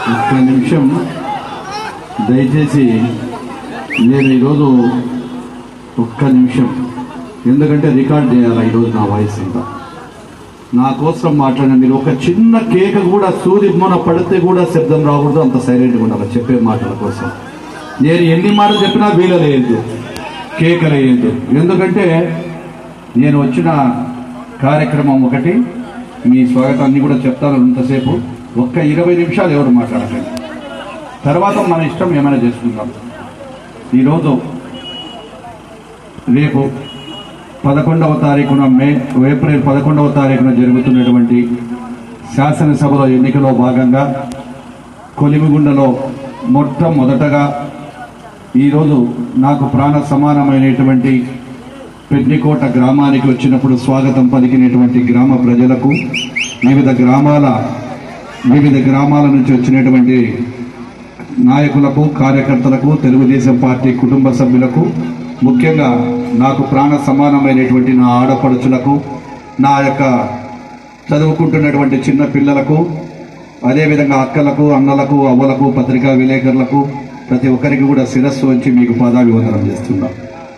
ఒక్క నిమిషం దయచేసి నేను ఈరోజు ఒక్క నిమిషం ఎందుకంటే రికార్డ్ చేయాలి ఈరోజు నా వాయిస్ అంతా నా కోసం మాట్లాడిన మీరు ఒక చిన్న కేక కూడా సూది మొన పడితే కూడా శబ్దం రాకూడదు అంత సైలెంట్గా ఉండాలి చెప్పే మాటల కోసం నేను ఎన్ని మాటలు చెప్పినా వీలలేదు కేకలేదు ఎందుకంటే నేను వచ్చిన కార్యక్రమం ఒకటి మీ స్వాగతాన్ని కూడా చెప్తాను ఇంతసేపు ఒక్క ఇరవై నిమిషాలు ఎవరు మాట్లాడకండి తర్వాత మన ఇష్టం ఏమైనా చేసుకుందాం ఈరోజు రేపు పదకొండవ తారీఖున మే ఏప్రిల్ పదకొండవ తారీఖున జరుగుతున్నటువంటి శాసనసభలో ఎన్నికలో భాగంగా కొలిమిగుండలో మొట్టమొదటగా ఈరోజు నాకు ప్రాణ సమానమైనటువంటి పెద్దికోట గ్రామానికి వచ్చినప్పుడు స్వాగతం పలికినటువంటి గ్రామ ప్రజలకు వివిధ గ్రామాల వివిధ గ్రామాల నుంచి వచ్చినటువంటి నాయకులకు కార్యకర్తలకు తెలుగుదేశం పార్టీ కుటుంబ సభ్యులకు ముఖ్యంగా నాకు ప్రాణ సమానమైనటువంటి నా ఆడపడుచులకు నా యొక్క చదువుకుంటున్నటువంటి చిన్న పిల్లలకు అదేవిధంగా అక్కలకు అన్నలకు అవ్వలకు పత్రికా విలేకరులకు ప్రతి ఒక్కరికి కూడా శిరస్సు వంచి మీకు పాదాభివందనం చేస్తున్నా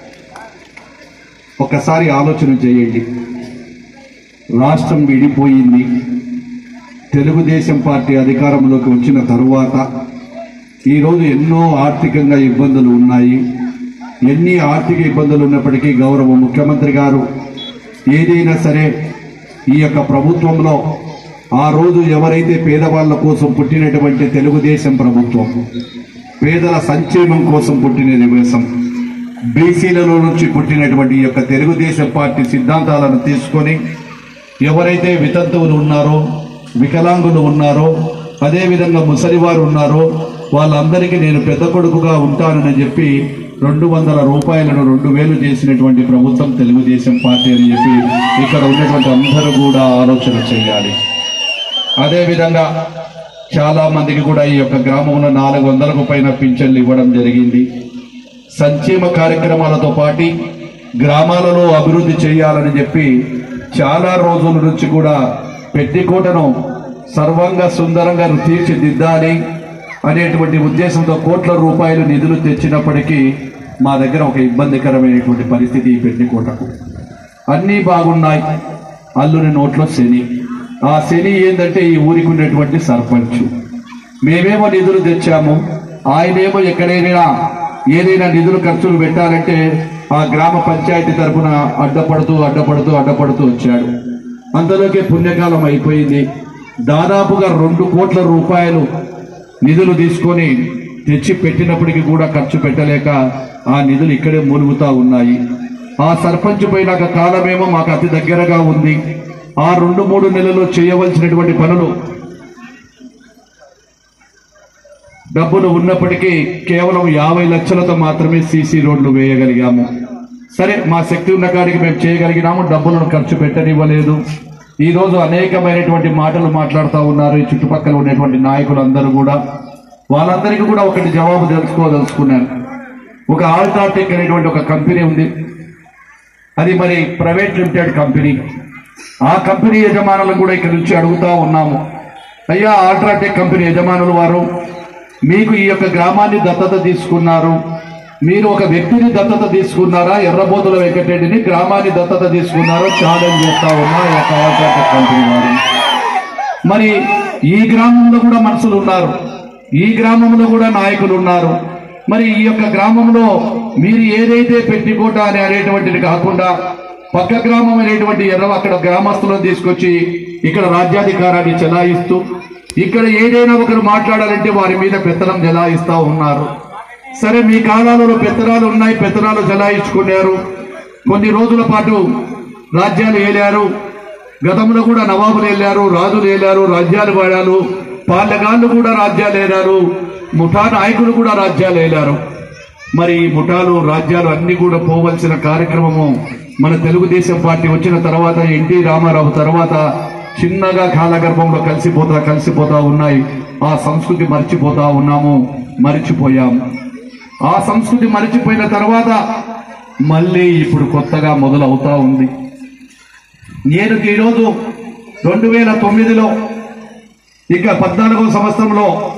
ఒక్కసారి ఆలోచన చేయండి రాష్ట్రం విడిపోయింది తెలుగుదేశం పార్టీ అధికారంలోకి వచ్చిన తరువాత ఈరోజు ఎన్నో ఆర్థికంగా ఇబ్బందులు ఉన్నాయి ఎన్ని ఆర్థిక ఇబ్బందులు ఉన్నప్పటికీ గౌరవ ముఖ్యమంత్రి గారు ఏదైనా సరే ఈ యొక్క ప్రభుత్వంలో ఆ రోజు ఎవరైతే పేదవాళ్ళ కోసం పుట్టినటువంటి తెలుగుదేశం ప్రభుత్వం పేదల సంక్షేమం కోసం పుట్టిన దేశం బీసీలలో నుంచి పుట్టినటువంటి ఈ యొక్క తెలుగుదేశం పార్టీ సిద్ధాంతాలను తీసుకొని ఎవరైతే వితంతువులు ఉన్నారో వికలాంగులు ఉన్నారో అదేవిధంగా ముసలివారు ఉన్నారో వాళ్ళందరికీ నేను పెద్ద కొడుకుగా ఉంటానని చెప్పి రెండు వందల రూపాయలను రెండు వేలు చేసినటువంటి ప్రభుత్వం తెలుగుదేశం పార్టీ అని చెప్పి ఇక్కడ ఉన్నటువంటి అందరూ కూడా ఆలోచన చేయాలి అదేవిధంగా చాలా మందికి కూడా ఈ యొక్క గ్రామంలో నాలుగు వందలకు పైన పింఛన్లు ఇవ్వడం జరిగింది సంక్షేమ కార్యక్రమాలతో పాటు గ్రామాలలో అభివృద్ధి చేయాలని చెప్పి చాలా రోజుల నుంచి కూడా పెద్దికోటను సర్వంగా సుందరంగా తీర్చిదిద్దాలి అనేటువంటి ఉద్దేశంతో కోట్ల రూపాయలు నిధులు తెచ్చినప్పటికీ మా దగ్గర ఒక ఇబ్బందికరమైనటువంటి పరిస్థితి ఈ పెద్దికోటకు అన్నీ బాగున్నాయి అల్లుని నోట్లో శని ఆ శని ఏంటంటే ఈ ఊరికి ఉన్నటువంటి సర్పంచ్ మేమేమో నిధులు తెచ్చాము ఆయనేమో ఎక్కడైనా ఏదైనా నిధులు ఖర్చులు పెట్టాలంటే ఆ గ్రామ పంచాయతీ తరపున అడ్డపడుతూ అడ్డపడుతూ అడ్డపడుతూ వచ్చాడు అంతలోకే పుణ్యకాలం అయిపోయింది దాదాపుగా రెండు కోట్ల రూపాయలు నిధులు తీసుకొని తెచ్చి పెట్టినప్పటికీ కూడా ఖర్చు పెట్టలేక ఆ నిధులు ఇక్కడే మూలుగుతా ఉన్నాయి ఆ సర్పంచ్ పోయినాక కాలమేమో మాకు అతి దగ్గరగా ఉంది ఆ రెండు మూడు నెలలు చేయవలసినటువంటి పనులు డబ్బులు ఉన్నప్పటికీ కేవలం యాభై లక్షలతో మాత్రమే సీసీ రోడ్లు వేయగలిగాము సరే మా శక్తి ఉన్న కాడికి మేము చేయగలిగినాము డబ్బులను ఖర్చు పెట్టనివ్వలేదు ఈ రోజు అనేకమైనటువంటి మాటలు మాట్లాడుతూ ఉన్నారు ఈ చుట్టుపక్కల ఉన్నటువంటి నాయకులందరూ కూడా వాళ్ళందరికీ కూడా ఒకటి జవాబు తెలుసుకోదలుచుకున్నాను ఒక ఆల్టాటెక్ అనేటువంటి ఒక కంపెనీ ఉంది అది మరి ప్రైవేట్ లిమిటెడ్ కంపెనీ ఆ కంపెనీ యజమానులను కూడా ఇక్కడ నుంచి అడుగుతా ఉన్నాము అయ్యా ఆల్ట్రాటెక్ కంపెనీ యజమానులు వారు మీకు ఈ యొక్క గ్రామాన్ని దత్తత తీసుకున్నారు మీరు ఒక వ్యక్తిని దత్తత తీసుకున్నారా ఎర్రబోతుల వెంకటరెడ్డిని గ్రామాన్ని దత్తత తీసుకున్నారో ఛాలెంజ్ చేస్తా ఉన్నా ఈ యొక్క ఆల్ట్రాటెక్ కంపెనీ వారు మరి ఈ గ్రామంలో కూడా మనుషులు ఉన్నారు ఈ గ్రామంలో కూడా నాయకులు ఉన్నారు మరి ఈ యొక్క గ్రామంలో మీరు ఏదైతే పెట్టికోట అని అనేటువంటిది కాకుండా పక్క గ్రామం అనేటువంటి ఎర్ర అక్కడ గ్రామస్తులను తీసుకొచ్చి ఇక్కడ రాజ్యాధికారాన్ని చెలాయిస్తూ ఇక్కడ ఏదైనా ఒకరు మాట్లాడాలంటే వారి మీద పెత్తనం చెలాయిస్తా ఉన్నారు సరే మీ కాలాలలో పెత్తనాలు ఉన్నాయి పెత్తనాలు చెలాయించుకున్నారు కొన్ని రోజుల పాటు రాజ్యాలు ఏలారు గతంలో కూడా నవాబులు వెళ్ళారు రాజులు వెళ్ళారు రాజ్యాలు వాడారు పాలెగాళ్ళు కూడా రాజ్యాలు ఏలారు ముఠా నాయకులు కూడా రాజ్యాలు ఏలారు మరి ఈ ముఠాలు రాజ్యాలు అన్ని కూడా పోవలసిన కార్యక్రమము మన తెలుగుదేశం పార్టీ వచ్చిన తర్వాత ఎన్టీ రామారావు తర్వాత చిన్నగా కాలగర్భంలో కలిసిపోతా కలిసిపోతా ఉన్నాయి ఆ సంస్కృతి మర్చిపోతా ఉన్నాము మరిచిపోయాము ఆ సంస్కృతి మరిచిపోయిన తర్వాత మళ్ళీ ఇప్పుడు కొత్తగా మొదలవుతా ఉంది నేను ఈరోజు రెండు వేల తొమ్మిదిలో ఇక పద్నాలుగో సంవత్సరంలో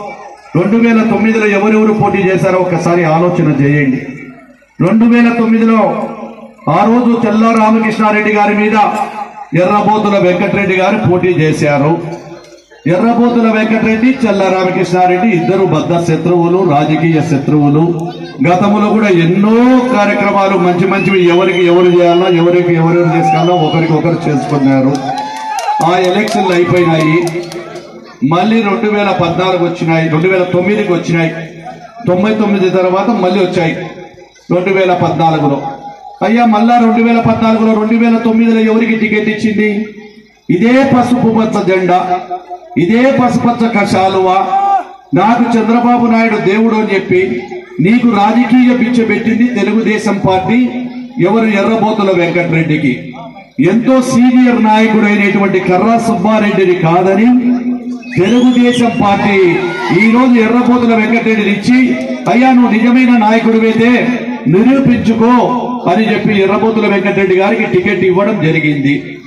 రెండు వేల తొమ్మిదిలో ఎవరెవరు పోటీ చేశారో ఒకసారి ఆలోచన చేయండి రెండు వేల తొమ్మిదిలో ఆ రోజు తెల్ల రామకృష్ణారెడ్డి గారి మీద ఎర్రబోతుల వెంకటరెడ్డి గారు పోటీ చేశారు ఎర్రబోతుల వెంకటరెడ్డి చెల్ల రామకృష్ణారెడ్డి ఇద్దరు బద్ద శత్రువులు రాజకీయ శత్రువులు గతంలో కూడా ఎన్నో కార్యక్రమాలు మంచి మంచివి ఎవరికి ఎవరు చేయాలో ఎవరికి ఎవరు చేసుకోవాలో ఒకరికి ఒకరు చేసుకున్నారు ఆ ఎలక్షన్లు అయిపోయినాయి మళ్ళీ రెండు వేల పద్నాలుగు వచ్చినాయి రెండు వేల తొమ్మిదికి వచ్చినాయి తొంభై తొమ్మిది తర్వాత మళ్ళీ వచ్చాయి రెండు వేల పద్నాలుగులో అయ్యా మళ్ళా రెండు వేల పద్నాలుగులో రెండు వేల తొమ్మిదిలో ఎవరికి టికెట్ ఇచ్చింది ఇదే పసుపు పచ్చ జెండా ఇదే పసుపచ్చ కషాలువ నాకు చంద్రబాబు నాయుడు దేవుడు అని చెప్పి నీకు రాజకీయ పిచ్చ పెట్టింది తెలుగుదేశం పార్టీ ఎవరు ఎర్రబోతుల వెంకటరెడ్డికి ఎంతో సీనియర్ నాయకుడైనటువంటి కర్రా సుబ్బారెడ్డిని కాదని తెలుగుదేశం పార్టీ ఈ రోజు ఎర్రబోతుల వెంకటరెడ్డిని ఇచ్చి అయ్యా నువ్వు నిజమైన నాయకుడివైతే నిరూపించుకో అని చెప్పి ఎర్రబోతుల వెంకటరెడ్డి గారికి టికెట్ ఇవ్వడం జరిగింది